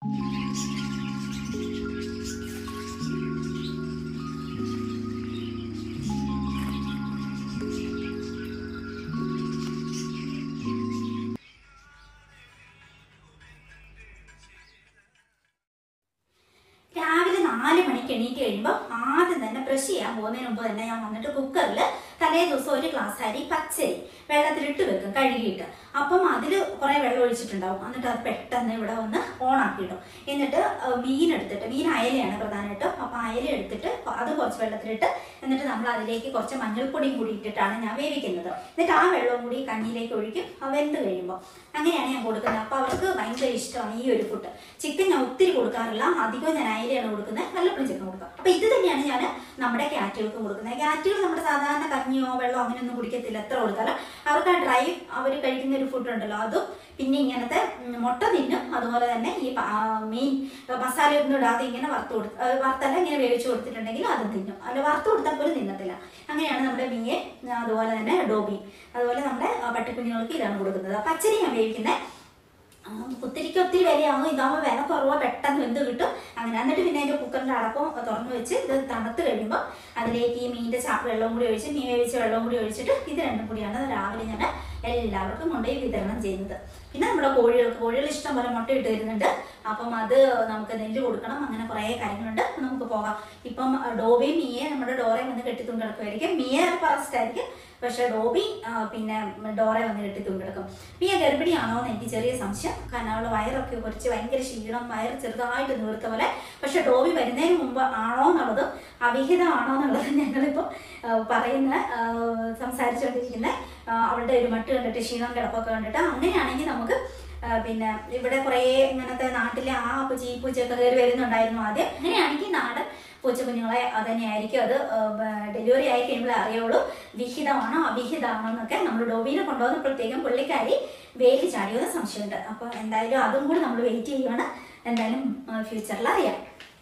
രാവിലെ നാല് മണിക്ക് എണീറ്റ് കഴിയുമ്പോൾ ആദ്യം തന്നെ ബ്രഷ് ചെയ്യാൻ പോകുന്നതിന് മുമ്പ് തന്നെ ഞാൻ വന്നിട്ട് കുക്കറിൽ തലേ ദിവസം ഒരു ഗ്ലാസ് അരി പച്ചരി വെള്ളത്തിലിട്ട് വെക്കും കഴുകിയിട്ട് അപ്പം അതിൽ കുറേ വെള്ളം ഒഴിച്ചിട്ടുണ്ടാവും എന്നിട്ട് അത് പെട്ടെന്ന് ഇവിടെ വന്ന് ഓണാക്കിയിടും എന്നിട്ട് അഹ് മീൻ എടുത്തിട്ട് മീൻ അയലയാണ് പ്രധാനമായിട്ടും അപ്പം അയല എടുത്തിട്ട് അത് കുറച്ച് വെള്ളത്തിലിട്ട് എന്നിട്ട് നമ്മൾ അതിലേക്ക് കുറച്ച് മഞ്ഞൾപ്പൊടിയും കൂടി ഇട്ടിട്ടാണ് ഞാൻ വേവിക്കുന്നത് എന്നിട്ട് ആ വെള്ളവും കൂടി കഞ്ഞിയിലേക്ക് ഒഴിക്കും അത് വെന്ത് കഴിയുമ്പോൾ അങ്ങനെയാണ് ഞാൻ കൊടുക്കുന്നത് അപ്പോൾ അവർക്ക് ഭയങ്കര ഇഷ്ടമാണ് ഈ ഒരു ഫുഡ് ചിക്കൻ ഞാൻ ഒത്തിരി കൊടുക്കാറില്ല അധികം ഞാൻ അയലയാണ് കൊടുക്കുന്നത് വല്ലപ്പോഴും ചിക്കൻ കൊടുക്കുക അപ്പോൾ ഇത് തന്നെയാണ് ഞാൻ നമ്മുടെ ക്യാറ്റുകൾക്ക് കൊടുക്കുന്നത് ക്യാറ്റുകൾ നമ്മുടെ സാധാരണ കഞ്ഞിയോ വെള്ളമോ അങ്ങനെയൊന്നും കുടിക്കത്തില്ല എത്ര കൊടുത്താലും അവർക്ക് ആ ഡ്രൈ അവർ കഴിക്കുന്ന ഒരു ഫുഡ് ഉണ്ടല്ലോ അതും പിന്നെ ഇങ്ങനത്തെ ഉം, മുട്ട തിന്നും അതുപോലെ തന്നെ ഈ പ- ആ, മീൻ മസാലയൊന്നും ഇടാതെ ഇങ്ങനെ വറുത്ത് കൊടുത്ത് ആ, വറുത്തല്ല ഇങ്ങനെ വേവിച്ച് കൊടുത്തിട്ടുണ്ടെങ്കിൽ അതും തിന്നും അല്ല വറുത്ത് കൊടുത്താൽ പോലും തിന്നത്തില്ല അങ്ങനെയാണ് നമ്മുടെ മീയെ അതുപോലെ തന്നെ ഡോബി അതുപോലെ നമ്മുടെ ആ, പട്ടിക്കുഞ്ഞുങ്ങൾക്ക് ഇതാണ് കൊടുക്കുന്നത് പച്ചരി ഞാൻ വേവിക്കുന്നത് ആ, കുത്തിരിക്ക് ഒത്തിരി വിലയാകും ഇതാകുമ്പോൾ വില കുറവാ പെട്ടെന്ന് വെന്ത് കിട്ടും അങ്ങനെ എന്നിട്ട് പിന്നെ അതിന്റെ കുക്കറിന്റെ അടപ്പം തുറന്നു വെച്ച് ഇത് തണുത്ത് കഴിയുമ്പോൾ അതിലേക്ക് ഈ മീനിന്റെ ചാപ്പ് വെള്ളവും കൂടി ഒഴിച്ച് മീൻ വേവിച്ച വെള്ളവും കൂടി ഒഴിച്ചിട്ട് ഇത് രണ്ടും കൂടിയാണ് രാവിലെ ഞാൻ എല്ലാവർക്കും കൊണ്ടുപോയി വിതരണം ചെയ്യുന്നത് പിന്നെ നമ്മുടെ കോഴികൾക്ക് കോഴികൾ ഇഷ്ടം പോലെ മുട്ട ഇട്ട് തരുന്നുണ്ട് അപ്പം അത് നമുക്ക് നെല്ല് കൊടുക്കണം അങ്ങനെ കുറേ കാര്യങ്ങളുണ്ട് നമുക്ക് പോകാം ഇപ്പം ഡോബി മിയെ നമ്മുടെ ഡോറയെ വന്ന് കെട്ടിത്തും കിടക്കുമായിരിക്കും മിയ ഫസ്റ്റ് ആയിരിക്കും പക്ഷെ ഡോബി ആ, പിന്നെ ഡോറെ വന്ന് കെട്ടി തൂങ്ങിടക്കും മിയ ഗർഭിണിയാണോ എന്ന് എനിക്ക് ചെറിയ സംശയം കാരണം അവളുടെ വയറൊക്കെ കുറച്ച് ഭയങ്കര ക്ഷീണം വയറ് ചെറുതായിട്ട് നീർത്ത പോലെ പക്ഷെ ഡോബി വരുന്നതിന് മുമ്പ് ആണോ എന്നുള്ളതും അവിഹിതമാണോ എന്നുള്ളതും ഞങ്ങളിപ്പോൾ ആ, പറയുന്ന ആ, സംസാരിച്ചുകൊണ്ടിരിക്കുന്ന ആ, അവളുടെ ഒരു മട്ട് കണ്ടിട്ട് ക്ഷീണം കിടപ്പൊക്കെ കണ്ടിട്ട് അങ്ങനെയാണെങ്കിൽ നമുക്ക് ആ, പിന്നെ ഇവിടെ കുറേ ഇങ്ങനത്തെ നാട്ടിലെ ആ ചീപ്പൂച്ചയൊക്കെ കയറി വരുന്നുണ്ടായിരുന്നു ആദ്യം അങ്ങനെയാണെങ്കിൽ നാടൻ പൂച്ചക്കുഞ്ഞുങ്ങളെ അത് തന്നെയായിരിക്കും അത് ഡെലിവറി ആയി കഴിയുമ്പോഴേ അറിയുള്ളൂ വിഹിതമാണോ അവിഹിതമാണോ എന്നൊക്കെ നമ്മൾ ഡോബിനെ കൊണ്ടുവന്നപ്പോഴത്തേക്കും പുള്ളിക്കാരി വേലി ചാടിയത് സംശയമുണ്ട് അപ്പോൾ എന്തായാലും അതും കൂടി നമ്മൾ വെയിറ്റ് ചെയ്യുവാണ് എന്തായാലും ഫ്യൂച്ചറിൽ അറിയാം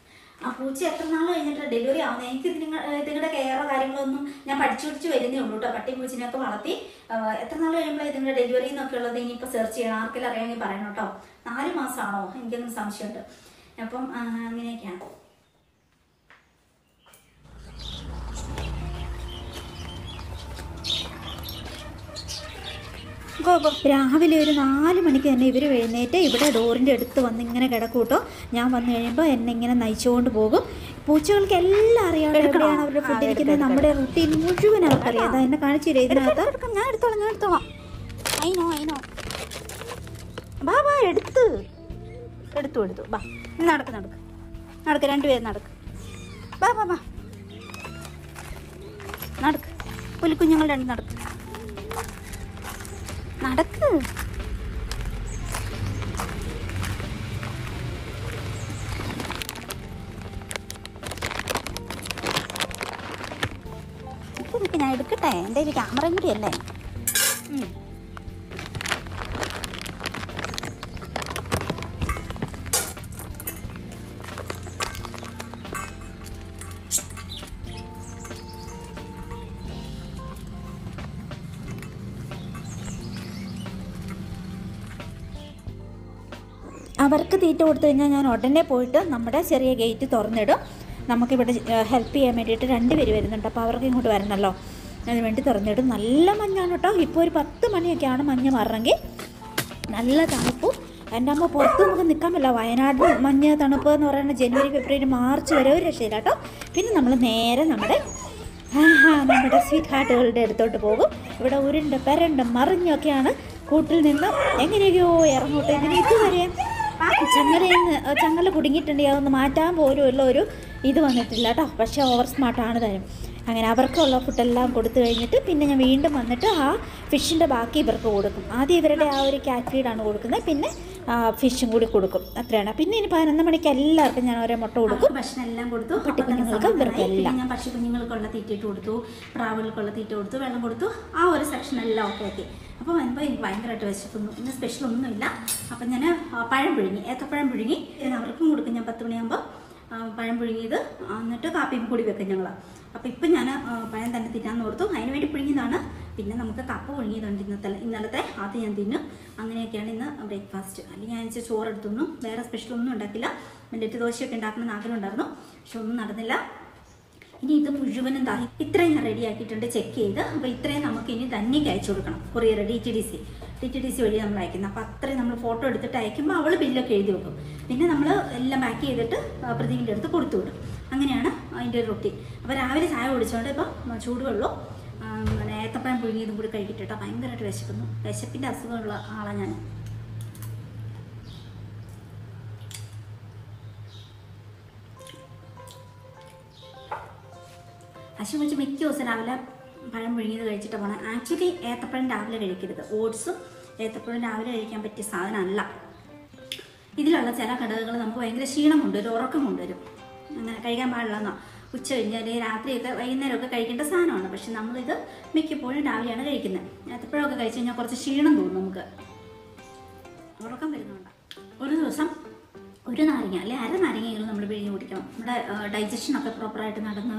ആ പൂച്ച എത്ര നാൾ കഴിഞ്ഞിട്ട് ഡെലിവറി ആവുന്നത് എനിക്ക് നിങ്ങൾ ഇതിങ്ങളുടെ കെയറോ കാര്യങ്ങളോ ഒന്നും ഞാൻ പഠിച്ചു പഠിച്ചു വരുന്നേ ഉള്ളൂ കേട്ടോ പട്ടി പൂച്ചിനെയൊക്കെ വളർത്തി ആ, എത്ര നാൾ കഴിയുമ്പോൾ ഇതിങ്ങളുടെ ഡെലിവറി എന്നൊക്കെ ഉള്ളത് ഇനിയിപ്പോൾ സെർച്ച് ചെയ്യണം ആർക്കെങ്കിലും അറിയാമെങ്കിൽ പറയണം കേട്ടോ നാല് മാസമാണോ എനിക്കൊന്നും സംശയമുണ്ട് അപ്പം ആ, അങ്ങനെയൊക്കെയാണ് രാവിലെ ഒരു നാല് മണിക്ക് തന്നെ ഇവർ എഴുന്നേറ്റ് ഇവിടെ ഡോറിൻ്റെ അടുത്ത് വന്ന് ഇങ്ങനെ കിടക്കും കേട്ടോ ഞാൻ വന്നു കഴിയുമ്പോൾ എന്നെ ഇങ്ങനെ നയിച്ചുകൊണ്ട് പോകും പൂച്ചകൾക്ക് എല്ലാം അറിയാം എവിടെയാണ് അവരുടെ ഫുഡ് ഇരിക്കുന്നത് നമ്മുടെ റുട്ടീൻ മുഴുവൻ അവർക്കറിയാം അതാ എന്നെ കാണിച്ചു തരും ഇതിനകത്ത് ഞാൻ എടുത്തോളാം ഞാൻ എടുത്തോളാം അയിനോ അയിനോ ബാ ബാ എടുത്ത് എടുത്തു എടുത്തു ബാ നീ നടക്ക് നടക്ക് നടക്ക് രണ്ടുപേരും നടക്ക് ബാ ബാ ബാ നടക്ക് പുലിക്കുഞ്ഞുങ്ങൾ രണ്ട് നടക്ക് നടക്ക് നിക്ക് നിക്ക് ഞാൻ എടുക്കട്ടെ എൻ്റെ ഒരു ക്യാമറയും കൂടി അല്ലേ ഉം. അവർക്ക് തീറ്റ കൊടുത്തു കഴിഞ്ഞാൽ ഞാൻ ഉടനെ പോയിട്ട് നമ്മുടെ ചെറിയ ഗേറ്റ് തുറന്നിടും നമുക്കിവിടെ ഹെൽപ്പ് ചെയ്യാൻ വേണ്ടിയിട്ട് രണ്ട് പേര് വരുന്നുണ്ട് അപ്പോൾ അവർക്ക് ഇങ്ങോട്ട് വരണമല്ലോ അതിന് വേണ്ടി തുറന്നിടും നല്ല മഞ്ഞാണ് കേട്ടോ ഇപ്പോൾ ഒരു പത്ത് മണിയൊക്കെയാണ് മഞ്ഞ് മാറണമെങ്കിൽ നല്ല തണുപ്പും എൻ്റെ അമ്മ പുറത്ത് നമുക്ക് നിൽക്കാൻ പറ്റില്ല വയനാട് മഞ്ഞ് തണുപ്പ് എന്ന് പറയുന്നത് ജനുവരി ഫെബ്രുവരി മാർച്ച് വരെ ഒരു രക്ഷയില്ല കേട്ടോ പിന്നെ നമ്മൾ നേരെ നമ്മുടെ ആഹാ, നമ്മുടെ സ്വീറ്റ് ഹാർട്ടുകളുടെ അടുത്തോട്ട് പോകും ഇവിടെ ഉരുണ്ട് പെരണ്ട് മറിഞ്ഞൊക്കെയാണ് കൂട്ടിൽ നിന്ന് എങ്ങനെയൊക്കെയോ ഇറങ്ങോട്ട് ഇതിന് ഇതുവരെ ചങ്ങലയിൽ നിന്ന് ചങ്ങല കുടുങ്ങിയിട്ടുണ്ടെങ്കിൽ അതൊന്ന് മാറ്റാൻ പോലും ഉള്ള ഒരു ഇത് വന്നിട്ടില്ല കേട്ടോ പക്ഷേ ഓവർ സ്മാർട്ടാണ് തരും അങ്ങനെ അവർക്കുള്ള ഫുഡെല്ലാം കൊടുത്തു കഴിഞ്ഞിട്ട് പിന്നെ ഞാൻ വീണ്ടും വന്നിട്ട് ആ ഫിഷിൻ്റെ ബാക്കി ഇവർക്ക് കൊടുക്കും ആദ്യം ഇവരുടെ ആ ഒരു ക്യാറ്റ് ഫീഡാണ് കൊടുക്കുന്നത് പിന്നെ ഫിഷും കൂടി കൊടുക്കും അത്രയാണ് പിന്നെ ഇനി പതിനൊന്ന് മണിക്ക് എല്ലാവർക്കും ഞാൻ ഓരോ മുട്ട കൊടുക്കും ഭക്ഷണം എല്ലാം കൊടുത്തു പട്ടിക്കുഞ്ഞുങ്ങൾക്ക് അപ്പൊ തന്നെ ഇവർക്ക് സമാധാനമായി. എല്ലാം. പിന്നെ ഞാൻ പശുക്കുഞ്ഞുങ്ങൾക്കുള്ള തീറ്റയിട്ട് കൊടുത്തു പ്രാവുകൾക്കുള്ള തീറ്റ കൊടുത്തു വെള്ളം കൊടുത്തു ആ ഒരു സെക്ഷൻ എല്ലാം ഓക്കെ ആക്കി അപ്പോൾ വരുമ്പോൾ എനിക്ക് ഭയങ്കരമായിട്ട് വിശക്കുന്നു ഇന്ന് സ്പെഷ്യൽ ഒന്നുമില്ല അപ്പം ഞാൻ പഴം പുഴുങ്ങി ഏത്തപ്പഴം പുഴുങ്ങി ഞാൻ അവർക്കും കൊടുക്കും ഞാൻ പത്ത് മണിയാകുമ്പോൾ ആ, പഴം പുഴുങ്ങിയത് എന്നിട്ട് കാപ്പിയും കൂടി വെക്കും ഞങ്ങൾ അപ്പോൾ ഇപ്പം ഞാൻ പഴം തന്നെ തിന്നാന്ന് ഓർത്തു അതിന് വേണ്ടി പുഴുങ്ങിയതാണ് പിന്നെ നമുക്ക് കപ്പ പുഴുങ്ങിയതുണ്ട് ഇന്നത്തെ ഇന്നലത്തെ അത് ഞാൻ തിന്നും അങ്ങനെയൊക്കെയാണ് ഇന്ന് ബ്രേക്ക്ഫാസ്റ്റ് അല്ലെങ്കിൽ ഞാൻ വെച്ചാൽ ചോറ് എടുത്തൊന്നും വേറെ സ്പെഷ്യൽ ഒന്നും ഉണ്ടാക്കില്ല മില്ലറ്റ് ദോശയൊക്കെ ഉണ്ടാക്കണമെന്ന് ആഗ്രഹം ഉണ്ടായിരുന്നു പക്ഷെ ഒന്നും നടന്നില്ല ഇനി ഇത് മുഴുവനും ദാ ഇത്രയും ഞാൻ റെഡി ആക്കിയിട്ടുണ്ട് ചെക്ക് ചെയ്ത് അപ്പോൾ ഇത്രയും നമുക്ക് ഇനി ധന്യക്ക് അയച്ചു കൊടുക്കണം courier D T D C D T D C വഴി നമ്മൾ അയക്കുന്നത് അപ്പോൾ അത്രയും നമ്മൾ ഫോട്ടോ എടുത്തിട്ട് അയക്കുമ്പോൾ അവൾ ബില്ലൊക്കെ എഴുതി വെക്കും പിന്നെ നമ്മൾ എല്ലാം പാക്ക് ചെയ്തിട്ട് ആ, പ്രദീപിൻ്റെ അടുത്ത് കൊടുത്തു വിടും അങ്ങനെയാണ് അതിൻ്റെ ഒരു റൊട്ടീൻ അപ്പോൾ രാവിലെ ചായ കുടിച്ചുകൊണ്ട് ഇപ്പം ചൂടുവെള്ളവും ആ, പിന്നെ ഏത്തപ്പഴം പുഴുങ്ങിയതും കൂടി കഴിക്കട്ടെ കേട്ടോ ഭയങ്കരമായിട്ട് വിശക്കുന്നു വിശപ്പിൻ്റെ അസുഖമുള്ള ആളാണ് ഞാൻ അശ്വ വെച്ച് മിക്ക ദിവസം രാവിലെ പഴം പുഴുങ്ങിയത് കഴിച്ചിട്ട് പോകണം ആക്ച്വലി ഏത്തപ്പഴം രാവിലെ കഴിക്കരുത് ഓട്സും ഏത്തപ്പഴം രാവിലെ കഴിക്കാൻ പറ്റിയ സാധനമല്ല ഇതിലുള്ള ചില ഘടകങ്ങൾ നമുക്ക് ഭയങ്കര ക്ഷീണം കൊണ്ടുവരും ഉറക്കം കൊണ്ടുവരും അങ്ങനെ കഴിക്കാൻ പാടില്ലെന്നോ ഉച്ച കഴിഞ്ഞാൽ രാത്രിയൊക്കെ വൈകുന്നേരമൊക്കെ കഴിക്കേണ്ട സാധനമാണ് പക്ഷെ നമ്മളിത് മിക്കപ്പോഴും രാവിലെയാണ് കഴിക്കുന്നത് ഏത്തപ്പഴമൊക്കെ കഴിച്ച് കഴിഞ്ഞാൽ കുറച്ച് ക്ഷീണം തോന്നും നമുക്ക് ഉറക്കം വരുന്നുണ്ട് ഒരു ദിവസം ഒരു നാരങ്ങ അല്ലെ അര നാരങ്ങയെങ്കിലും നമ്മൾ പിഴിഞ്ഞ് കുടിക്കണം നമ്മുടെ ഡൈജഷനൊക്കെ പ്രോപ്പറായിട്ട് നടന്ന്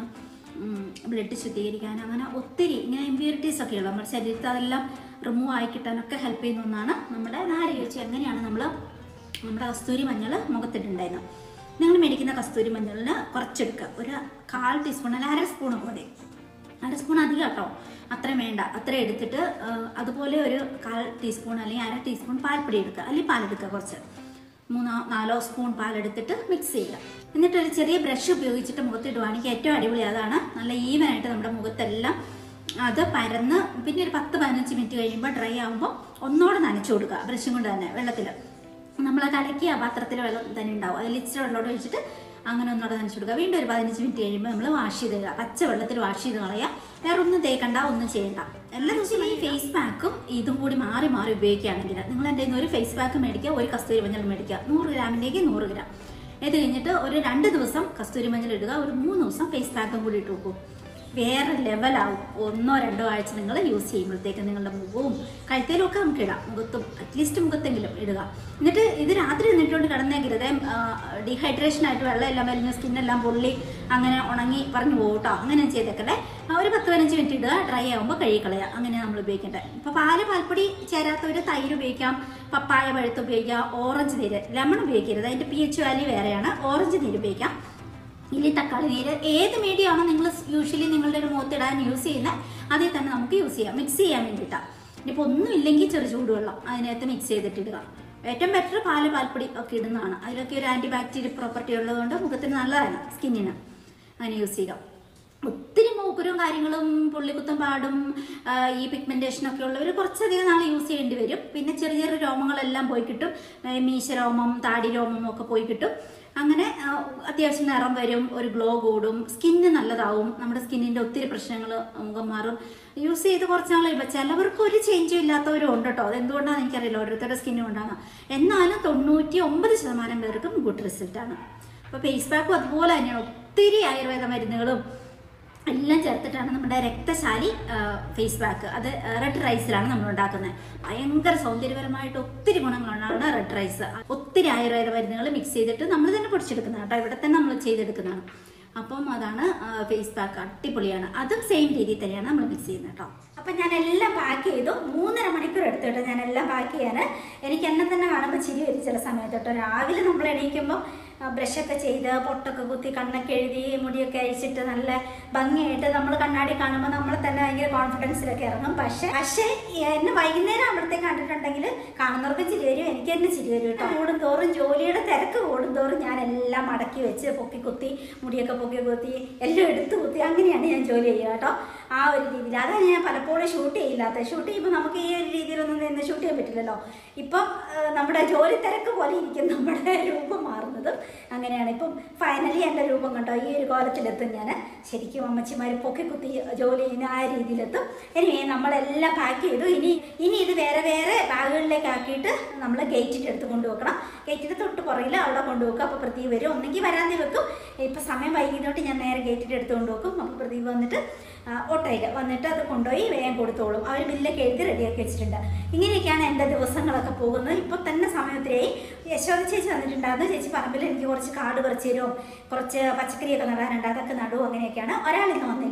ബ്ലഡ് ശുദ്ധീകരിക്കാൻ അങ്ങനെ ഒത്തിരി ഇങ്ങനെ ഇമ്പ്യൂരിറ്റീസ് ഒക്കെ ഉള്ള നമ്മുടെ ശരീരത്തിൽ അതെല്ലാം റിമൂവ് ആയി കിട്ടാനൊക്കെ ഹെൽപ്പ് ചെയ്യുന്ന ഒന്നാണ് നമ്മുടെ നാരങ്ങ വെച്ച് എങ്ങനെയാണ് നമ്മൾ നമ്മുടെ കസ്തൂരി മഞ്ഞൾ മുഖത്തിട്ടുണ്ടായിരുന്നത് നിങ്ങൾ മേടിക്കുന്ന കസ്തൂരി മഞ്ഞളിന് കുറച്ചെടുക്കുക ഒരു കാൽ ടീസ്പൂൺ അല്ല അര സ്പൂൺ മതി അര സ്പൂൺ അധികം കേട്ടോ അത്രയും വേണ്ട അത്ര എടുത്തിട്ട് ആ, അതുപോലെ ഒരു കാൽ ടീസ്പൂൺ അല്ലെങ്കിൽ അര ടീസ്പൂൺ പാൽപ്പൊടി എടുക്കുക അല്ലെങ്കിൽ പാലെടുക്കുക കുറച്ച് മൂന്നോ നാലോ സ്പൂൺ പാലെടുത്തിട്ട് മിക്സ് ചെയ്യുക എന്നിട്ട് ഒരു ചെറിയ ബ്രഷ് ഉപയോഗിച്ചിട്ട് മുഖത്തിടുവാണെങ്കിൽ ഏറ്റവും അടിപൊളി അതാണ് നല്ല ഈവനായിട്ട് നമ്മുടെ മുഖത്തെല്ലാം അത് പരന്ന് പിന്നെ ഒരു പത്ത് പതിനഞ്ച് മിനിറ്റ് കഴിയുമ്പോൾ ഡ്രൈ ആകുമ്പോൾ ഒന്നോടെ നനച്ചു കൊടുക്കുക ബ്രഷും കൊണ്ട് തന്നെ വെള്ളത്തിൽ നമ്മൾ കലക്കിയ ആ പാത്രത്തിൽ വെള്ളം തന്നെ ഉണ്ടാവും അതിൽ ഇച്ചിരി വെള്ളത്തോട് ഒഴിച്ചിട്ട് അങ്ങനെ ഒന്നുകൂടെ നനച്ചു കൊടുക്കുക വീണ്ടും ഒരു പതിനഞ്ച് മിനിറ്റ് കഴിയുമ്പോൾ നമ്മൾ വാഷ് ചെയ്ത് കളയുക പച്ച വെള്ളത്തിൽ വാഷ് ചെയ്ത് കളയുക വേറെ ഒന്നും തേക്കണ്ട ഒന്നും ചെയ്യണ്ട എല്ലാ ദിവസവും ഈ ഫേസ് പാക്കും ഇതും കൂടി മാറി മാറി ഉപയോഗിക്കുകയാണെങ്കിൽ നിങ്ങൾ എൻ്റെ കയ്യിൽ നിന്ന് ഒരു ഫേസ് പാക്ക് മേടിക്കുക ഒരു കസ്തൂരി മഞ്ഞൾ മേടിക്കുക നൂറ് ഗ്രാമിലേക്ക് നൂറ് ഗ്രാം ഇത് കഴിഞ്ഞിട്ട് ഒരു രണ്ട് ദിവസം കസ്തൂരി മഞ്ഞൾ ഇടുക ഒരു മൂന്ന് ദിവസം ഫേസ് പാക്കും കൂടി ഇട്ട് നോക്കൂ വേറെ ലെവലാവും ഒന്നോ രണ്ടോ ആഴ്ച നിങ്ങൾ യൂസ് ചെയ്യുമ്പോഴത്തേക്ക് നിങ്ങളുടെ മുഖവും കഴുത്തേലും ഒക്കെ നമുക്ക് ഇടാം മുഖത്തും അറ്റ്ലീസ്റ്റ് മുഖത്തെങ്കിലും ഇടുക എന്നിട്ട് ഇത് രാത്രി നിന്നിട്ടുകൊണ്ട് കിടന്നെങ്കിൽ ഇതേ ഡീഹൈഡ്രേഷൻ ആയിട്ട് വെള്ളം എല്ലാം വലിഞ്ഞ് സ്കിന്നെല്ലാം പൊള്ളി അങ്ങനെ ഉണങ്ങി പറഞ്ഞു പോകട്ടോ അങ്ങനെ ചെയ്തേക്കല്ലേ ആ, ഒരു പത്ത് പതിനഞ്ച് മിനിറ്റ് ഇടുക ഡ്രൈ ആകുമ്പോൾ കഴുകിക്കളയുക അങ്ങനെ നമ്മൾ ഉപയോഗിക്കേണ്ടത് ഇപ്പോൾ പാല് പാൽപ്പൊടി ചേരാത്തവർ തൈര് ഉപയോഗിക്കാം പപ്പായ പഴുത്ത് ഉപയോഗിക്കാം ഓറഞ്ച് നീര് ലെമൺ ഉപയോഗിക്കരുത് അതിൻ്റെ പി എച്ച് വാല്യൂ വേറെയാണ് ഓറഞ്ച് നീര് ഉപയോഗിക്കാം ഇല്ലി തക്കാളി നീര് ഏത് മീഡിയം ആണോ നിങ്ങൾ യൂഷ്വലി നിങ്ങളുടെ ഒരു മുഖത്തിടാൻ യൂസ് ചെയ്യുന്നത് അതിൽ തന്നെ നമുക്ക് യൂസ് ചെയ്യാം മിക്സ് ചെയ്യാൻ വേണ്ടിയിട്ടാണ് ഇനിയിപ്പോൾ ഒന്നും ഇല്ലെങ്കിൽ ചെറു ചൂടുവെള്ളം അതിനകത്ത് മിക്സ് ചെയ്തിട്ട് ഇടുക ഏറ്റവും ബെറ്റർ പാല് പാൽപ്പൊടി ഒക്കെ ഇടുന്നതാണ് അതിലൊക്കെ ഒരു ആൻറ്റി ബാക്ടീരിയൽ പ്രോപ്പർട്ടി ഉള്ളതുകൊണ്ട് മുഖത്തിന് നല്ലതാണ് സ്കിന്നിന് അങ്ങനെ യൂസ് ചെയ്യുക ഒത്തിരി മൂക്കുരും കാര്യങ്ങളും പുള്ളിക്കുത്തും പാടും ആ, ഈ പിഗ്മെന്റേഷൻ ഒക്കെ ഉള്ളവർ കുറച്ചധികം നാൾ യൂസ് ചെയ്യേണ്ടി വരും പിന്നെ ചെറിയ ചെറിയ രോമങ്ങളെല്ലാം പോയി കിട്ടും ഏ, മീശരോമം താടി രോമം ഒക്കെ പോയി കിട്ടും അങ്ങനെ ആ, അത്യാവശ്യം നിറം വരും ഒരു ഗ്ലോ കൂടും സ്കിന്ന് നല്ലതാവും നമ്മുടെ സ്കിന്നിന്റെ ഒത്തിരി പ്രശ്നങ്ങൾ മുഖം മാറും യൂസ് ചെയ്ത് കുറച്ച് നാൾ കഴിയുമ്പോൾ ചിലവർക്ക് ഒരു ചേഞ്ചും ഇല്ലാത്തവരും ഉണ്ട് കേട്ടോ അതെന്തുകൊണ്ടാണെന്ന് എനിക്കറിയില്ല ഓരോരുത്തരുടെ സ്കിന്ന് കൊണ്ടാണ് എന്നാലും തൊണ്ണൂറ്റി ഒമ്പത് ശതമാനം പേർക്കും ഗുഡ് റിസൾട്ടാണ് അപ്പോൾ ഫേസ് പാക്കും അതുപോലെ തന്നെയാണ് ഒത്തിരി ആയുർവേദ മരുന്നുകളും എല്ലാം ചേർത്തിട്ടാണ് നമ്മുടെ രക്തശാലി ഫേസ് പാക്ക് അത് റെഡ് റൈസിലാണ് നമ്മൾ ഉണ്ടാക്കുന്നത് ഭയങ്കര സൗന്ദര്യപരമായിട്ട് ഒത്തിരി ഗുണങ്ങളാണ് റെഡ് റൈസ് ഒത്തിരി ആയുർവേദ മരുന്നുകൾ മിക്സ് ചെയ്തിട്ട് നമ്മൾ തന്നെ പൊടിച്ചെടുക്കുന്നതാണ് കേട്ടോ ഇവിടെ തന്നെ നമ്മൾ ചെയ്തെടുക്കുന്നതാണ് അപ്പം അതാണ് ഫേസ് പാക്ക് അടിപൊളിയാണ് അതും സെയിം രീതിയിൽ തന്നെയാണ് നമ്മൾ മിക്സ് ചെയ്യുന്നത് കേട്ടോ അപ്പം ഞാൻ എല്ലാം പാക്ക് ചെയ്തു മൂന്നര മണിക്കൂർ എടുത്തിട്ട് ഞാൻ എല്ലാം പാക്ക് ചെയ്യാൻ എനിക്ക് എന്നെ തന്നെ കാണുമ്പോൾ ചിരി വരും ചില സമയത്ത് കേട്ടോ രാവിലെ നമ്മൾ എണീക്കുമ്പോൾ ബ്രഷൊക്കെ ചെയ്ത് പൊട്ടൊക്കെ കുത്തി കണ്ണൊക്കെ എഴുതി മുടിയൊക്കെ അഴിച്ചിട്ട് നല്ല ഭംഗിയായിട്ട് നമ്മൾ കണ്ണാടി കാണുമ്പോൾ നമ്മൾ തന്നെ ഭയങ്കര കോൺഫിഡൻസിലൊക്കെ ഇറങ്ങും പക്ഷേ പക്ഷേ എന്നെ വൈകുന്നേരം അവിടത്തേക്ക് കണ്ടിട്ടുണ്ടെങ്കിൽ കാണുന്നവർക്കും ചിരി വരും എനിക്ക് തന്നെ ചിരി വരും കേട്ടോ കൂടും തോറും ജോലിയുടെ തിരക്ക് കൂടും തോറും ഞാൻ എല്ലാം മടക്കി വെച്ച് പൊക്കി കുത്തി മുടിയൊക്കെ പൊക്കി കുത്തി എല്ലാം എടുത്ത് കുത്തി അങ്ങനെയാണ് ഞാൻ ജോലി ചെയ്യുക കേട്ടോ ആ ഒരു രീതിയിൽ അതാണ് ഞാൻ പലപ്പോഴും ഷൂട്ട് ചെയ്യില്ലാത്തത് ഷൂട്ട് ചെയ്യുമ്പോൾ നമുക്ക് ഈ ഒരു രീതിയിലൊന്നും നിന്ന് ഷൂട്ട് ചെയ്യാൻ പറ്റില്ലല്ലോ ഇപ്പം ആ, നമ്മുടെ ജോലി തിരക്ക് പോലെ ഇരിക്കും നമ്മുടെ രൂപം മാറുന്നതും അങ്ങനെയാണ് ഇപ്പം ഫൈനലി എൻ്റെ രൂപം കണ്ടോ ഈ ഒരു കോലത്തിലെത്തും ഞാൻ ശരിക്കും അമ്മച്ചിമാർ പൊക്കി കുത്തി ജോലി ചെയ്യുന്ന ആ രീതിയിലെത്തും ഇനി നമ്മളെല്ലാം പാക്ക് ചെയ്തു ഇനി ഇനി ഇത് വേറെ വേറെ ബാഗുകളിലേക്ക് ആക്കിയിട്ട് നമ്മൾ ഗേറ്റിൻ്റെ അടുത്ത് കൊണ്ടുവെക്കണം ഗേറ്റിൻ്റെ തൊട്ട് പുറകിൽ അവിടെ കൊണ്ടുവെക്കും അപ്പോൾ പ്രദീപ് വരും ഒന്നെങ്കിൽ വരാന്തി വെക്കും ഇപ്പം സമയം വൈകിയതോട്ട് ഞാൻ നേരെ ഗേറ്റിൻ്റെ അടുത്ത് കൊണ്ടുവെക്കും അപ്പോൾ പ്രദീപ് വന്നിട്ട് ഓട്ടോയിൽ വന്നിട്ട് അത് കൊണ്ടുപോയി വേഗം കൊടുത്തോളും അവർ ബില്ലൊക്കെ എഴുതി റെഡിയാക്കി വെച്ചിട്ടുണ്ട് ഇങ്ങനെയൊക്കെയാണ് എൻ്റെ ദിവസങ്ങളൊക്കെ പോകുന്നത് ഇപ്പോൾ തന്നെ സമയത്തിലായി യശോദ ചേച്ചി വന്നിട്ടുണ്ടായിരുന്നു ചേച്ചി പറമ്പിൽ എനിക്ക് കുറച്ച് കാട് പറിച്ചു തരുമോ കുറച്ച് പച്ചക്കറിയൊക്കെ നടാനുണ്ട് അതൊക്കെ നടുവും അങ്ങനെയൊക്കെയാണ് ഒരാളിന്ന് വന്നില്ല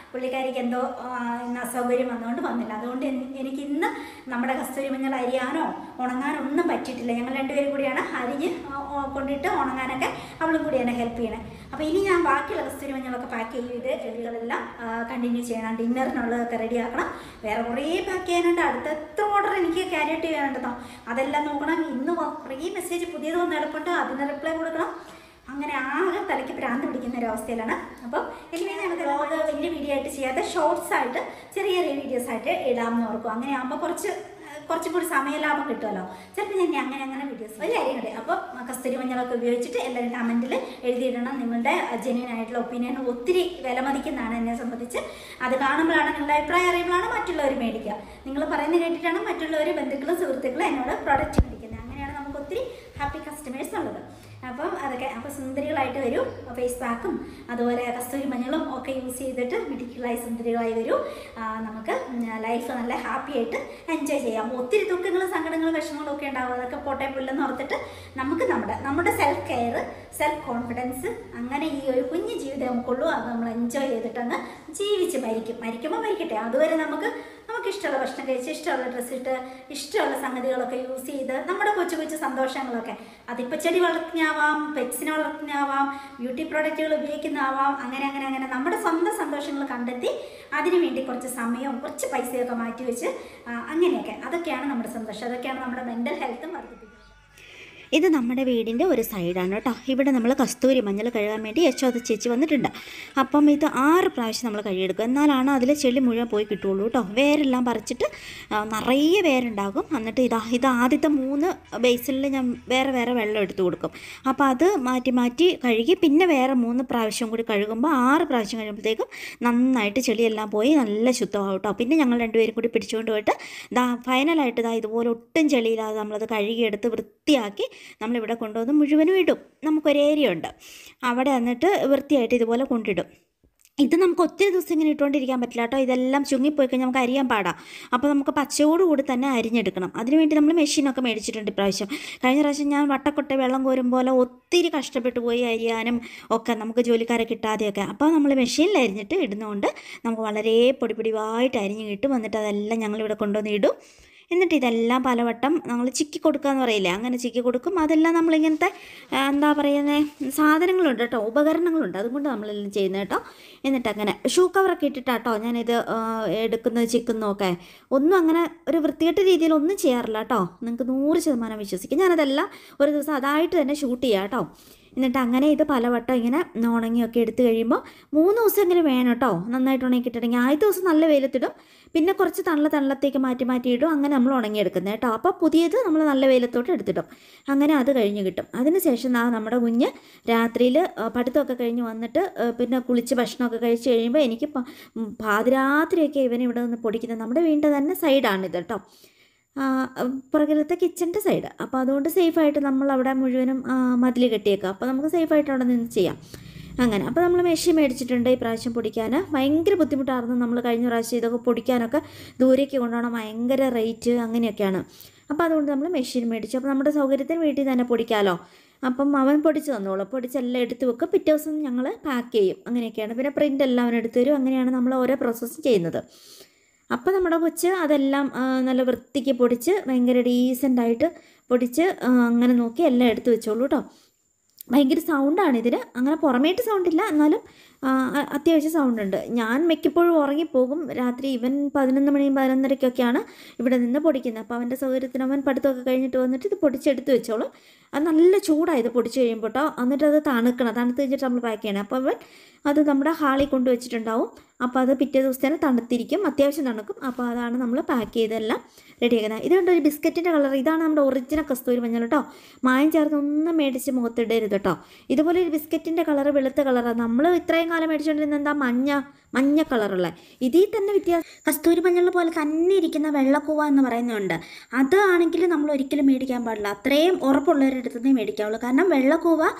പുള്ളിക്കാരിക്ക് എന്തോ ആ, ഇന്ന് അസൗകര്യം വന്നുകൊണ്ട് വന്നില്ല അതുകൊണ്ട് എൻ- എനിക്ക് ഇന്ന് നമ്മുടെ കസ്തൂരി മഞ്ഞൾ അരിയാനോ ഉണങ്ങാനോ ഒന്നും പറ്റിയിട്ടില്ല ഞങ്ങൾ രണ്ടുപേരും കൂടിയാണ് അരിഞ്ഞ് ആ, ആ, കൊണ്ടിട്ട് ഉണങ്ങാനൊക്കെ അവളും കൂടിയാണ് ഹെൽപ്പ് ചെയ്യണേ അപ്പോൾ ഇനി ഞാൻ ബാക്കിയുള്ള കസ്തൂരി മഞ്ഞളൊക്കെ പാക്ക് ചെയ്ത് ചെടികളെല്ലാം കണ്ടിന്യൂ ചെയ്യണം ഡിന്നറിനുള്ളതൊക്കെ റെഡിയാക്കണം വേറെ കുറേ പാക്ക് ചെയ്യാനുണ്ട് അടുത്ത എത്ര ഓർഡർ എനിക്ക് ക്യാരിയറ്റ് ചെയ്യാനുണ്ടെന്നോ അതെല്ലാം നോക്കണം ഇന്ന് വ- കുറേ മെസ്സേജ് പുതിയത് വന്ന് കിടപ്പുണ്ട് അതിന് റിപ്ലൈ കൊടുക്കണം അങ്ങനെ ആകെ തലയ്ക്ക് ഭ്രാന്ത് പിടിക്കുന്ന ഒരു അവസ്ഥയിലാണ് അപ്പം എനിക്ക് ഞങ്ങൾക്ക് വ്ലോഗ് വലിയ വീഡിയോ ആയിട്ട് ചെയ്യാതെ ഷോർട്സ് ആയിട്ട് ചെറിയ ചെറിയ വീഡിയോസ് ആയിട്ട് ഇടാമെന്ന് ഓർക്കും അങ്ങനെ ആകുമ്പോൾ കുറച്ച് ആ, കുറച്ചും കൂടി സമയലാഭം കിട്ടുമല്ലോ ചിലപ്പോൾ ഞാൻ അങ്ങനെ അങ്ങനെ വീഡിയോസ് ഒരു കാര്യമുണ്ട് അപ്പോൾ കസ്തൂരി മഞ്ഞളൊക്കെ ഉപയോഗിച്ചിട്ട് എല്ലാവരും കമൻറ്റിൽ എഴുതിയിടണം നിങ്ങളുടെ ജെന്യൂൻ ആയിട്ടുള്ള ഒപ്പീനിയൻ ഒത്തിരി വില മതിക്കുന്നതാണ് എന്നെ സംബന്ധിച്ച് അത് കാണുമ്പോഴാണ് നിങ്ങളുടെ അഭിപ്രായം അറിയുമ്പോഴാണ് മറ്റുള്ളവർ മേടിക്കുക നിങ്ങൾ പറയുന്നത് കേട്ടിട്ടാണ് മറ്റുള്ളവർ ബന്ധുക്കളും സുഹൃത്തുക്കളും എന്നോട് പ്രോഡക്റ്റ് മേടിക്കുന്നത് അങ്ങനെയാണ് നമുക്ക് ഒത്തിരി ഹാപ്പി കസ്റ്റമേഴ്സ് ഉള്ളത് അപ്പം അതൊക്കെ അപ്പോൾ സുന്ദരികളായിട്ട് വരൂ ഫേസ് പാക്കും അതുപോലെ കസ്തൂരി മഞ്ഞളും ഒക്കെ യൂസ് ചെയ്തിട്ട് മിടുക്കികളായി സുന്ദരികളായി വരൂ ആ, നമുക്ക് ലൈഫ് നല്ല ഹാപ്പി ആയിട്ട് എൻജോയ് ചെയ്യാം ഒത്തിരി ദുഃഖങ്ങളും സങ്കടങ്ങളും വിഷമങ്ങളും ഒക്കെ ഉണ്ടാവും അതൊക്കെ പോട്ടെ പുല്ലെന്ന് ഓർത്തിട്ട് നമുക്ക് നമ്മുടെ നമ്മുടെ സെൽഫ് കെയർ സെൽഫ് കോൺഫിഡൻസ് അങ്ങനെ ഈ ഒരു കുഞ്ഞു ജീവിതം നമുക്കുള്ളൂ അത് നമ്മൾ എൻജോയ് ചെയ്തിട്ടങ്ങ് ജീവിച്ച് മരിക്കും മരിക്കുമ്പോൾ മരിക്കട്ടെ അതുവരെ നമുക്ക് നമുക്ക് ഇഷ്ടമുള്ള ഭക്ഷണം കഴിച്ച് ഇഷ്ടമുള്ള ഡ്രസ്സ് ഇട്ട് ഇഷ്ടമുള്ള സംഗതികളൊക്കെ യൂസ് ചെയ്ത് നമ്മുടെ കൊച്ചു കൊച്ചു സന്തോഷങ്ങളൊക്കെ അതിപ്പോൾ ചെടി വളർത്തുന്നതാവാം പെറ്റ്സിനെ വളർത്തുന്നതാവാം ബ്യൂട്ടി പ്രോഡക്റ്റുകൾ ഉപയോഗിക്കുന്നതാവാം അങ്ങനെ അങ്ങനെ അങ്ങനെ നമ്മുടെ സ്വന്തം സന്തോഷങ്ങൾ കണ്ടെത്തി അതിനു വേണ്ടി കുറച്ച് സമയവും കുറച്ച് പൈസയൊക്കെ മാറ്റി വെച്ച് ആ, അങ്ങനെയൊക്കെ അതൊക്കെയാണ് നമ്മുടെ സന്തോഷം അതൊക്കെയാണ് നമ്മുടെ മെൻ്റൽ ഹെൽത്തും വർദ്ധിപ്പിക്കുന്നത് ഇത് നമ്മുടെ വീടിൻ്റെ ഒരു സൈഡാണ് കേട്ടോ ഇവിടെ നമ്മൾ കസ്തൂരി മഞ്ഞൾ കഴുകാൻ വേണ്ടി യശോദ ചേച്ചി വന്നിട്ടുണ്ട് അപ്പം ഇത് ആറ് പ്രാവശ്യം നമ്മൾ കഴുകിയെടുക്കും എന്നാലാണ് അതിൽ ചെളി മുഴുവൻ പോയി കിട്ടുള്ളൂ കേട്ടോ വേരെല്ലാം പറിച്ചിട്ട് ആ, നിറയെ വേരുണ്ടാകും എന്നിട്ട് ഇതാ ഇത് ആദ്യത്തെ മൂന്ന് ബേസിലിൽ ഞാൻ വേറെ വേറെ വെള്ളം എടുത്ത് കൊടുക്കും അപ്പോൾ അത് മാറ്റി മാറ്റി കഴുകി പിന്നെ വേറെ മൂന്ന് പ്രാവശ്യം കൂടി കഴുകുമ്പോൾ ആറ് പ്രാവശ്യം കഴിയുമ്പോഴത്തേക്കും നന്നായിട്ട് ചെളിയെല്ലാം പോയി നല്ല ശുദ്ധമാവും കേട്ടോ പിന്നെ ഞങ്ങൾ രണ്ടുപേരും കൂടി പിടിച്ചുകൊണ്ട് പോയിട്ട് ദാ ഫൈനലായിട്ട് ഇതാ ഇതുപോലെ ഒട്ടും ചെളിയില്ലാതെ നമ്മളത് കഴുകിയെടുത്ത് വൃത്തിയാക്കി നമ്മളിവിടെ കൊണ്ടുവന്ന് മുഴുവനും ഇടും നമുക്കൊരു ഏരിയ ഉണ്ട് അവിടെ വന്നിട്ട് വൃത്തിയായിട്ട് ഇതുപോലെ കൊണ്ടിടും ഇത് നമുക്ക് ഒത്തിരി ദിവസം ഇങ്ങനെ ഇട്ടുകൊണ്ടിരിക്കാൻ പറ്റില്ല കേട്ടോ ഇതെല്ലാം ചുങ്ങിപ്പോയി കഴിഞ്ഞാൽ നമുക്ക് അരിയാൻ പാടാം അപ്പോൾ നമുക്ക് പച്ചയോടുകൂടി തന്നെ അരിഞ്ഞെടുക്കണം അതിനുവേണ്ടി നമ്മൾ മെഷീനൊക്കെ മേടിച്ചിട്ടുണ്ട് ഇപ്രാവശ്യം കഴിഞ്ഞ പ്രാവശ്യം ഞാൻ വട്ടക്കൊട്ട വെള്ളം കോരും പോലെ ഒത്തിരി കഷ്ടപ്പെട്ടു പോയി അരിയാനും ഒക്കെ നമുക്ക് ജോലിക്കാരെ കിട്ടാതെയൊക്കെ അപ്പോൾ നമ്മൾ മെഷീനിൽ അരിഞ്ഞിട്ട് ഇടുന്നതുകൊണ്ട് നമുക്ക് വളരെ പൊടി പൊടിവായിട്ട് അരിഞ്ഞ് കിട്ടും എന്നിട്ട് അതെല്ലാം ഞങ്ങളിവിടെ കൊണ്ടുവന്ന് ഇടും എന്നിട്ട് ഇതെല്ലാം പലവട്ടം നമ്മൾ ചിക്കി കൊടുക്കുക എന്ന് പറയില്ലേ അങ്ങനെ ചിക്കി കൊടുക്കും അതെല്ലാം നമ്മളിങ്ങനത്തെ ആ, എന്താ പറയുന്നത് സാധനങ്ങളുണ്ട് കേട്ടോ ഉപകരണങ്ങളുണ്ട് അതുകൊണ്ട് നമ്മളെല്ലാം ചെയ്യുന്നത് കേട്ടോ എന്നിട്ട് അങ്ങനെ ഷൂ കവറൊക്കെ ഇട്ടിട്ടാട്ടോ ഞാനിത് ആ, എടുക്കുന്നത് ചിക്കുന്നതൊക്കെ ഒന്നും അങ്ങനെ ഒരു വൃത്തികെട്ട രീതിയിൽ ഒന്നും ചെയ്യാറില്ല കേട്ടോ നിങ്ങൾക്ക് നൂറ് ശതമാനം വിശ്വസിക്കും ഞാനതെല്ലാം ഒരു ദിവസം അതായിട്ട് തന്നെ ഷൂട്ട് ചെയ്യാം കേട്ടോ എന്നിട്ട് അങ്ങനെ ഇത് പലവട്ടം ഇങ്ങനെ ഉണങ്ങിയൊക്കെ എടുത്തു കഴിയുമ്പോൾ മൂന്ന് ദിവസമെങ്കിലും വേണം കേട്ടോ നന്നായിട്ട് ഉണങ്ങിക്കിട്ടുണ്ടെങ്കിൽ ആദ്യത്തെ ദിവസം നല്ല വെയിലത്തിടും പിന്നെ കുറച്ച് തണല തണലത്തേക്ക് മാറ്റി മാറ്റി ഇടും അങ്ങനെ നമ്മൾ ഉണങ്ങിയെടുക്കുന്നത് കേട്ടോ അപ്പോൾ പുതിയത് നമ്മൾ നല്ല വെയിലത്തോട്ട് എടുത്തിടും അങ്ങനെ അത് കഴിഞ്ഞ് കിട്ടും അതിനുശേഷം ആ നമ്മുടെ കുഞ്ഞ് രാത്രിയിൽ പഠിത്തമൊക്കെ കഴിഞ്ഞ് വന്നിട്ട് ആ, പിന്നെ കുളിച്ച് ഭക്ഷണമൊക്കെ കഴിച്ച് കഴിയുമ്പോൾ എനിക്ക് പ- ഉം, പാതിരാത്രിയൊക്കെ ഇവൻ ഇവിടെ നിന്ന് പൊടിക്കുന്നത് നമ്മുടെ വീടിൻ്റെ തന്നെ സൈഡാണിത് കേട്ടോ ആ, പുറകിലത്തെ കിച്ചൻ്റെ സൈഡ് അപ്പോൾ അതുകൊണ്ട് സേഫായിട്ട് നമ്മൾ അവിടെ മുഴുവനും മതിൽ കെട്ടിയേക്കാം അപ്പോൾ നമുക്ക് സേഫായിട്ട് അവിടെ നിന്ന് ചെയ്യാം അങ്ങനെ അപ്പോൾ നമ്മൾ മെഷീൻ മേടിച്ചിട്ടുണ്ട് ഈ പ്രാവശ്യം പൊടിക്കാൻ ഭയങ്കര ബുദ്ധിമുട്ടായിരുന്നു നമ്മൾ കഴിഞ്ഞ പ്രാവശ്യം ഇതൊക്കെ പൊടിക്കാനൊക്കെ ദൂരേക്ക് കൊണ്ടുപോകണം ഭയങ്കര റേറ്റ് അങ്ങനെയൊക്കെയാണ് അപ്പോൾ അതുകൊണ്ട് നമ്മൾ മെഷീൻ മേടിച്ചു അപ്പോൾ നമ്മുടെ സൗകര്യത്തിന് വീട്ടിൽ തന്നെ പൊടിക്കാമല്ലോ അപ്പം അവൻ പൊടിച്ച് തന്നോളും പൊടിച്ചെല്ലാം എടുത്ത് വെക്കും പിറ്റേ ദിവസം ഞങ്ങൾ പാക്ക് ചെയ്യും അങ്ങനെയൊക്കെയാണ് പിന്നെ പ്രിൻ്റ് എല്ലാം അവൻ എടുത്തു തരും അങ്ങനെയാണ് നമ്മൾ ഓരോ പ്രോസസ്സ് ചെയ്യുന്നത് അപ്പോൾ നമ്മുടെ കൊച്ച് അതെല്ലാം ആ, നല്ല വൃത്തിക്ക് പൊടിച്ച് ഭയങ്കര ഡീസൻ്റായിട്ട് പൊടിച്ച് ആ, അങ്ങനെ നോക്കി എല്ലാം എടുത്ത് വെച്ചോളൂ കേട്ടോ ഭയങ്കര സൗണ്ടാണ് ഇതിന് അങ്ങനെ പുറമേട്ട് സൗണ്ടില്ല എന്നാലും ആ, അ- അത്യാവശ്യം സൗണ്ട് ഉണ്ട് ഞാൻ മിക്കപ്പോഴും ഉറങ്ങിപ്പോകും രാത്രി ഇവൻ പതിനൊന്ന് മണിയും പതിനൊന്നരയ്ക്കൊക്കെയാണ് ഇവിടെ നിന്ന് പൊടിക്കുന്നത് അപ്പോൾ അവൻ്റെ സൗകര്യത്തിന് അവൻ പഠിത്തമൊക്കെ കഴിഞ്ഞിട്ട് വന്നിട്ട് ഇത് പൊടിച്ചെടുത്ത് വെച്ചോളും അത് നല്ല ചൂടാണ് ഇത് പൊടിച്ച് കഴിയുമ്പോൾ കേട്ടോ എന്നിട്ട് അത് തണുക്കണം തണുത്ത് കഴിഞ്ഞിട്ട് നമ്മൾ പാക്ക് ചെയ്യണം അപ്പോൾ അവൻ അത് നമ്മുടെ ഹാളിൽ കൊണ്ട് വെച്ചിട്ടുണ്ടാവും അപ്പോൾ അത് പിറ്റേ ദിവസത്തേന് തണുത്തിരിക്കും അത്യാവശ്യം തണുക്കും അപ്പോൾ അതാണ് നമ്മൾ പാക്ക് ചെയ്തെല്ലാം റെഡിയാക്കുന്നത് ഇതുകൊണ്ട് ഒരു ബിസ്ക്കറ്റിൻ്റെ കളർ ഇതാണ് നമ്മുടെ ഒറിജിനൽ കസ്തൂരി മഞ്ഞൾ കേട്ടോ മായം ചേർത്ത് ഒന്നും മേടിച്ച് മുഖത്തിടരുത് കേട്ടോ ഇതുപോലെ ഒരു ബിസ്ക്കറ്റിൻ്റെ കളർ വെളുത്ത കളറാണ് നമ്മൾ ഇത്രയും കാലം മേടിച്ചുകൊണ്ടിരുന്ന എന്താ മഞ്ഞ മഞ്ഞ കളറുള്ള ഇതിൽ തന്നെ വ്യത്യാസം കസ്തൂരി മഞ്ഞൾ പോലെ തന്നെ ഇരിക്കുന്ന വെള്ളക്കൂവ എന്ന് പറയുന്നുണ്ട് അത് ആണെങ്കിൽ നമ്മൾ ഒരിക്കലും മേടിക്കാൻ പാടില്ല അത്രയും ഉറപ്പുള്ളവരുടെ അടുത്ത് നിന്നേ മേടിക്കാവുള്ളൂ കാരണം വെള്ളക്കൂവ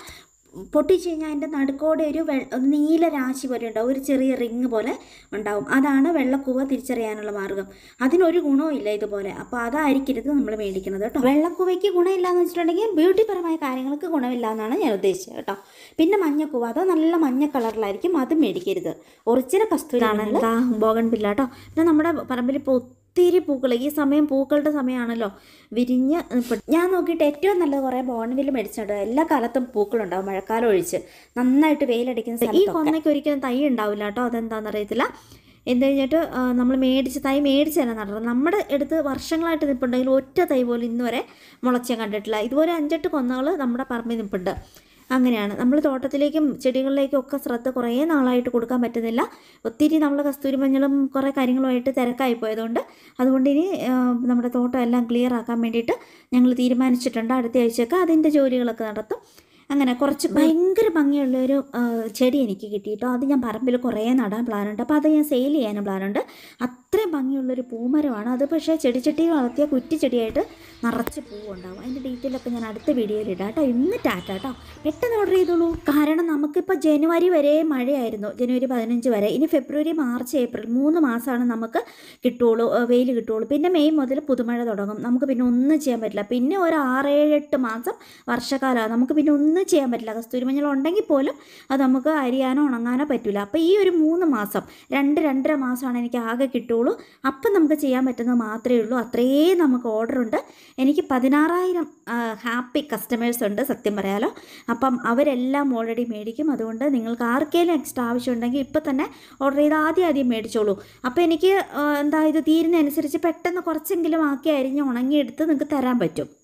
പൊട്ടിച്ച് കഴിഞ്ഞാൽ അതിൻ്റെ നടുക്കോടെ ഒരു വെ ഒരു നീല രാശി പോലെ ഉണ്ടാവും ഒരു ചെറിയ റിങ് പോലെ ഉണ്ടാവും അതാണ് വെള്ളക്കൂവ തിരിച്ചറിയാനുള്ള മാർഗം അതിനൊരു ഗുണവും ഇല്ല ഇതുപോലെ അപ്പോൾ അതായിരിക്കരുത് നമ്മൾ മേടിക്കുന്നത് കേട്ടോ വെള്ളക്കൂവയ്ക്ക് ഗുണമില്ല എന്ന് വെച്ചിട്ടുണ്ടെങ്കിൽ ബ്യൂട്ടിപരമായ കാര്യങ്ങൾക്ക് ഗുണമില്ല എന്നാണ് ഞാൻ ഉദ്ദേശിച്ചത് കേട്ടോ പിന്നെ മഞ്ഞക്കൂവ അത് നല്ല മഞ്ഞ കളറിലായിരിക്കും അത് മേടിക്കരുത് ഒറിജിനൽ കസ്തൂരിയാണ് ബോഗൺ പില്ല കേട്ടോ പിന്നെ നമ്മുടെ പറമ്പിൽ ഇപ്പോൾ ഒത്തിരി പൂക്കൾ ഈ സമയം പൂക്കളുടെ സമയമാണല്ലോ വിരിഞ്ഞ് നിൽപ്പുണ്ട്. ഞാൻ നോക്കിയിട്ട് ഏറ്റവും നല്ലത് കുറേ ബോൺവില് മേടിച്ചിട്ടുണ്ട് എല്ലാ കാലത്തും പൂക്കളുണ്ടാവും മഴക്കാലം ഒഴിച്ച് നന്നായിട്ട് വെയിലടിക്കുന്ന ഈ കൊന്നയ്ക്ക് ഒരിക്കലും തൈ ഉണ്ടാവില്ല കേട്ടോ അതെന്താണെന്ന് അറിയത്തില്ല എന്ത് കഴിഞ്ഞിട്ട് നമ്മൾ മേടിച്ച് തൈ മേടിച്ച് തന്നെ നടണം നമ്മുടെ അടുത്ത് വർഷങ്ങളായിട്ട് നിൽപ്പുണ്ടെങ്കിൽ ഒറ്റ തൈ പോലും ഇന്ന് വരെ മുളച്ച് ഞാൻ കണ്ടിട്ടില്ല ഇതുപോലെ അഞ്ചെട്ട് കൊന്നകൾ നമ്മുടെ പറമ്പിൽ നിൽപ്പുണ്ട് അങ്ങനെയാണ് നമ്മൾ തോട്ടത്തിലേക്കും ചെടികളിലേക്കും ഒക്കെ ശ്രദ്ധ കുറേ നാളായിട്ട് കൊടുക്കാൻ പറ്റുന്നില്ല ഒത്തിരി നമ്മൾ കസ്തൂരി മഞ്ഞളും കുറേ കാര്യങ്ങളുമായിട്ട് തിരക്കായി പോയതുകൊണ്ട് അതുകൊണ്ട് ഇനി ആ, നമ്മുടെ തോട്ടം എല്ലാം ക്ലിയർ ആക്കാൻ വേണ്ടിയിട്ട് ഞങ്ങൾ തീരുമാനിച്ചിട്ടുണ്ട് അടുത്ത ആഴ്ചയൊക്കെ അതിൻ്റെ ജോലികളൊക്കെ നടത്തും അങ്ങനെ കുറച്ച് ഭയങ്കര ഭംഗിയുള്ള ഒരു ആ, ചെടി എനിക്ക് കിട്ടിയിട്ടോ അത് ഞാൻ പറമ്പിൽ കുറേ നടാൻ പ്ലാനുണ്ട് അപ്പോൾ അത് ഞാൻ സെയിൽ ചെയ്യാനും പ്ലാനുണ്ട് അത്രയും ഭംഗിയുള്ളൊരു പൂമരമാണ് അത് പക്ഷേ ചെടിച്ചട്ടിയിൽ വളർത്തിയ കുറ്റിച്ചെടിയായിട്ട് നിറച്ച് പൂവുണ്ടാവും അതിൻ്റെ ഡീറ്റെയിൽ ഒക്കെ ഞാൻ അടുത്ത വീഡിയോയിൽ ഇടാം കേട്ടോ ഇന്ന് ടാറ്റ കേട്ടോ പെട്ടെന്ന് ഓർഡർ ചെയ്തോളൂ കാരണം നമുക്കിപ്പോൾ ജനുവരി വരെ മഴയായിരുന്നു ജനുവരി പതിനഞ്ച് വരെ ഇനി ഫെബ്രുവരി മാർച്ച് ഏപ്രിൽ മൂന്ന് മാസമാണ് നമുക്ക് കിട്ടുള്ളൂ വെയിൽ കിട്ടുള്ളൂ പിന്നെ മെയ് മുതൽ പുതുമഴ തുടങ്ങും നമുക്ക് പിന്നെ ഒന്നും ചെയ്യാൻ പറ്റില്ല പിന്നെ ഒരു ആറേഴ് എട്ട് മാസം വർഷക്കാലമാണ് നമുക്ക് പിന്നെ ഒന്നും ചെയ്യാൻ പറ്റില്ല കസ്തൂരി മഞ്ഞൾ ഉണ്ടെങ്കിൽ പോലും അത് നമുക്ക് അരിയാനോ ഉണങ്ങാനോ പറ്റില്ല അപ്പോൾ ഈ ഒരു മൂന്ന് മാസം രണ്ട് രണ്ടര മാസമാണ് എനിക്ക് ആകെ കിട്ടുള്ളൂ അപ്പം നമുക്ക് ചെയ്യാൻ പറ്റുന്നത് മാത്രമേ ഉള്ളൂ അത്രയും നമുക്ക് ഓർഡർ ഉണ്ട് എനിക്ക് പതിനാറായിരം ഹാപ്പി കസ്റ്റമേഴ്സ് ഉണ്ട് സത്യം പറയാലോ അപ്പം അവരെല്ലാം ഓൾറെഡി മേടിക്കും അതുകൊണ്ട് നിങ്ങൾക്ക് ആർക്കെങ്കിലും എക്സ്ട്രാ ആവശ്യമുണ്ടെങ്കിൽ ഇപ്പം തന്നെ ഓർഡർ ചെയ്ത് ആദ്യം ആദ്യം മേടിച്ചോളൂ അപ്പോൾ എനിക്ക് ആ, എന്താ ഇത് തീരുന്നതനുസരിച്ച് പെട്ടെന്ന് കുറച്ചെങ്കിലും ആക്കി അരിഞ്ഞ് ഉണങ്ങിയെടുത്ത് നിങ്ങൾക്ക് തരാൻ പറ്റും